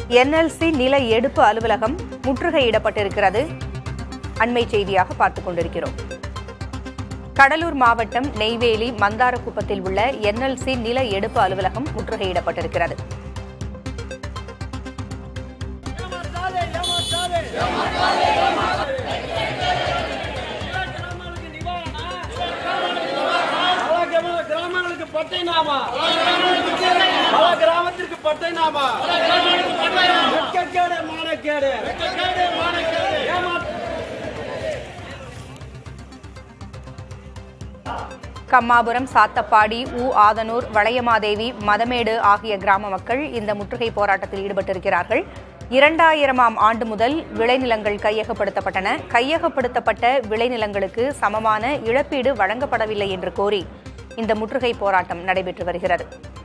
NLC நில எடுப்பு அலுவலகம் முற்றுகையிடப்பட்டிருக்கிறது அண்மை செய்தியாக பார்த்துக் கொண்டிருக்கிறோம் கடலூர் மாவட்டம் நெய்வேலி மந்தாரக்குப்பத்தில் உள்ள என்எல்சி நில எடுப்பு அலுவலகம் முற்றுகையிடப்பட்டிருக்கிறது பல கிராம- கிராமங்களுக்கு பட்டை நாமா பல கிராமத்திற்கு பட்டை நாமா வெட்கக்கேடு மானக்கேடு ஏமா- கம்மாபுரம் சாத்தப்பாடி ஊ ஆதனூர் வளையமாதேவி மதமேடு ஆகிய கிராம மக்கள் இந்த முற்றுகை போராட்டத்தில் ஈடுபட்டிருக்கிறார்கள் இரண்டாயிரமாம் ஆண்டு முதல் விளைநிலங்கள் கையகப்படுத்தப்பட்டன கையகப்படுத்தப்பட்ட விளைநிலங்களுக்கு சமமான இழப்பீடு வழங்கப்படவில்லை என்று கோரி இந்த முற்றுகை போராட்டம் நடைபெற்று வருகிறது